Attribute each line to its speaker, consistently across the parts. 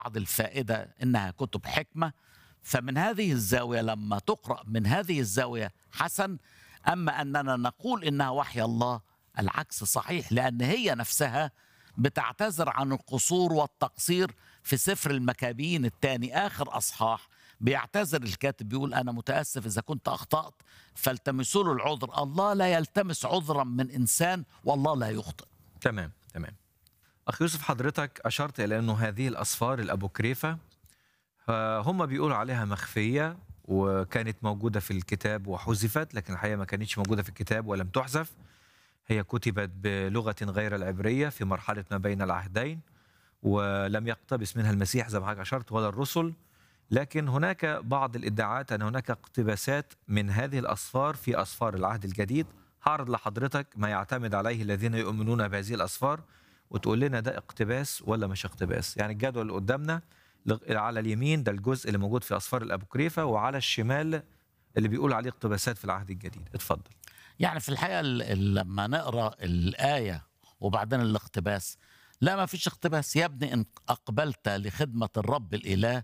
Speaker 1: بعض الفائدة إنها كتب حكمة فمن هذه الزاوية لما تقرأ من هذه الزاوية حسن أما أننا نقول إنها وحي الله العكس صحيح لأن هي نفسها بتعتذر عن القصور والتقصير في سفر المكابين الثاني آخر أصحاح بيعتذر الكاتب بيقول أنا متأسف إذا كنت أخطأت فالتمسوا له العذر الله لا يلتمس عذرا من إنسان والله لا يخطئ
Speaker 2: تمام تمام أخ يوسف حضرتك أشرت إلى أنه هذه الأصفار الأبوكريفة آه، هم بيقولوا عليها مخفية وكانت موجودة في الكتاب وحذفت لكن الحقيقة ما كانتش موجودة في الكتاب ولم تحذف هي كتبت بلغة غير العبرية في مرحلة ما بين العهدين ولم يقتبس منها المسيح زي ما حضرتك أشرت ولا الرسل لكن هناك بعض الادعاءات أن هناك اقتباسات من هذه الأصفار في أصفار العهد الجديد هعرض لحضرتك ما يعتمد عليه الذين يؤمنون بهذه الأصفار وتقول لنا ده اقتباس ولا مش اقتباس يعني الجدول اللي قدامنا لغ- على اليمين ده الجزء اللي موجود في أصفار الأبوكريفة وعلى الشمال اللي بيقول عليه اقتباسات في العهد الجديد اتفضل
Speaker 1: يعني في الحقيقة ال- ال- لما نقرأ الآية وبعدين الاقتباس لا ما فيش اقتباس يا ابني إن أقبلت لخدمة الرب الإله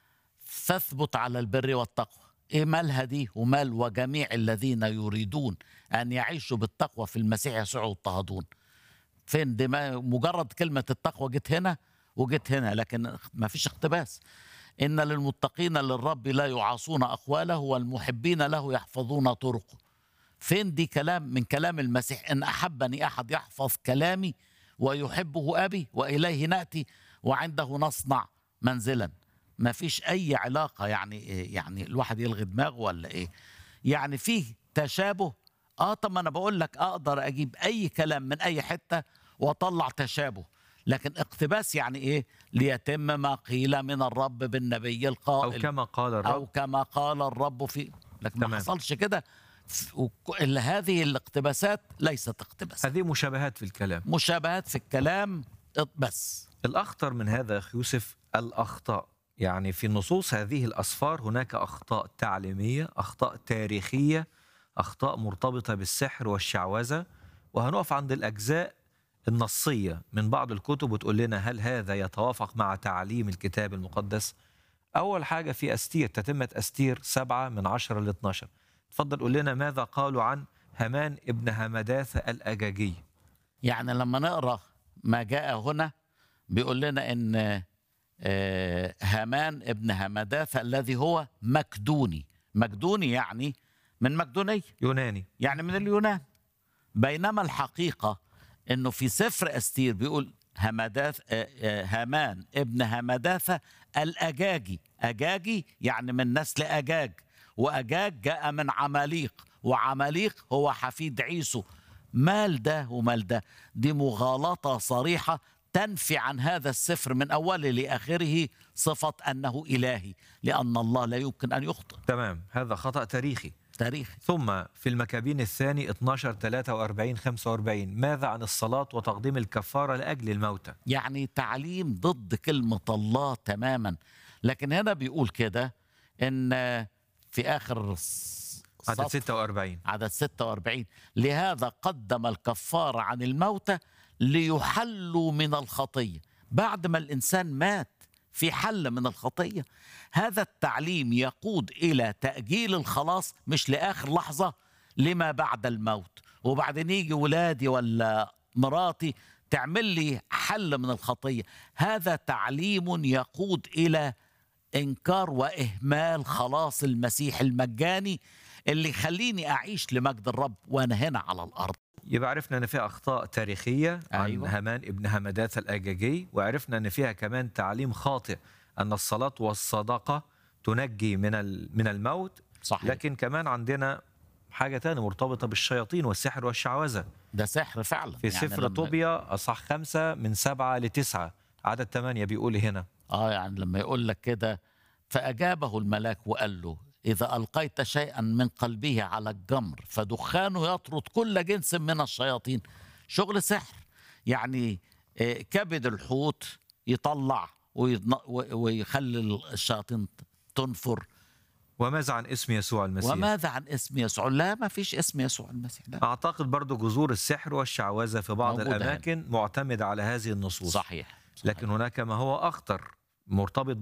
Speaker 1: فاثبت على البر والتقوى إيه مالها دي ومال وجميع الذين يريدون أن يعيشوا بالتقوى في المسيح يسوع يضطهدون فين دي ما مجرد كلمة التقوى جت هنا وجت هنا لكن ما فيش اقتباس إن للمتقين للرب لا يعاصون أقواله والمحبين له يحفظون طرقه فين دي كلام من كلام المسيح إن أحبني أحد يحفظ كلامي ويحبه أبي وإليه نأتي وعنده نصنع منزلا ما فيش أي علاقة يعني إيه يعني الواحد يلغي دماغه ولا إيه يعني فيه تشابه آه طب ما أنا بقول لك أقدر أجيب أي كلام من أي حتة وأطلع تشابه لكن اقتباس يعني إيه ليتم ما قيل من الرب بالنبي
Speaker 2: أو
Speaker 1: القائل
Speaker 2: كما قال
Speaker 1: أو
Speaker 2: الرب
Speaker 1: كما قال الرب في لكن ما
Speaker 2: تمام.
Speaker 1: حصلش كده ف- وك- إلا هذه الاقتباسات ليست اقتباسات
Speaker 2: هذه مشابهات في الكلام
Speaker 1: مشابهات في الكلام بس
Speaker 2: الأخطر من هذا يا أخي يوسف الأخطاء يعني في نصوص هذه الأسفار هناك أخطاء تعليمية أخطاء تاريخية أخطاء مرتبطة بالسحر والشعوذة وهنقف عند الأجزاء النصية من بعض الكتب وتقول لنا هل هذا يتوافق مع تعليم الكتاب المقدس أول حاجة في أستير تتمة أستير سبعة من عشرة ل 12 تفضل قول لنا ماذا قالوا عن همان ابن همداثة الأجاجي
Speaker 1: يعني لما نقرا ما جاء هنا بيقول لنا ان آه، هامان ابن همداثة الذي هو مكدوني مكدوني يعني من مكدونية
Speaker 2: يوناني
Speaker 1: يعني من اليونان بينما الحقيقة انه في سفر استير بيقول همداث آه، آه، هامان ابن همداثة الأجاجي أجاجي يعني من نسل أجاج وأجاج جاء من عماليق وعماليق هو حفيد عيسو مال ده ومال ده دي مغالطة صريحة تنفي عن هذا السفر من أوله لآخره صفة أنه إلهي لأن الله لا يمكن أن يخطئ
Speaker 2: تمام هذا خطأ تاريخي
Speaker 1: تاريخي
Speaker 2: ثم في المكابين الثاني 12 43 45 ماذا عن الصلاة وتقديم الكفارة لأجل الموتى
Speaker 1: يعني تعليم ضد كلمة الله تماما لكن هنا بيقول كده ان في اخر الص-
Speaker 2: عدد
Speaker 1: سطر
Speaker 2: 46
Speaker 1: عدد 46 لهذا قدم الكفارة عن الموتى ليحلوا من الخطية بعد ما الإنسان مات في حل من الخطية هذا التعليم يقود إلى تأجيل الخلاص مش لآخر لحظة لما بعد الموت وبعدين يجي ولادي ولا مراتي تعمل لي حل من الخطية هذا تعليم يقود إلى انكار واهمال خلاص المسيح المجاني اللي يخليني اعيش لمجد الرب وانا هنا على الارض
Speaker 2: يبقى عرفنا ان فيها اخطاء تاريخيه عن
Speaker 1: أيوة.
Speaker 2: هامان ابن همداث الاجاجي وعرفنا ان فيها كمان تعليم خاطئ ان الصلاه والصدقه تنجي من ال- من الموت
Speaker 1: صحيح
Speaker 2: لكن كمان عندنا حاجه تانية مرتبطه بالشياطين والسحر والشعوذه
Speaker 1: ده سحر فعلا
Speaker 2: في
Speaker 1: يعني
Speaker 2: سفر
Speaker 1: لما-
Speaker 2: طوبيا اصح خمسة من سبعة لتسعة عدد ثمانية بيقول هنا
Speaker 1: اه يعني لما يقول لك كده فاجابه الملاك وقال له اذا القيت شيئا من قلبه على الجمر فدخانه يطرد كل جنس من الشياطين شغل سحر يعني آه، كبد الحوت يطلع ويضن- و- ويخلي الشياطين تنفر
Speaker 2: وماذا عن اسم يسوع المسيح
Speaker 1: وماذا عن اسم يسوع لا ما فيش اسم يسوع المسيح لا
Speaker 2: أعتقد برضو جذور السحر والشعوذة في بعض
Speaker 1: موجودة
Speaker 2: الأماكن معتمدة على هذه النصوص
Speaker 1: صحيح, صحيح.
Speaker 2: لكن هناك ما هو أخطر مرتبط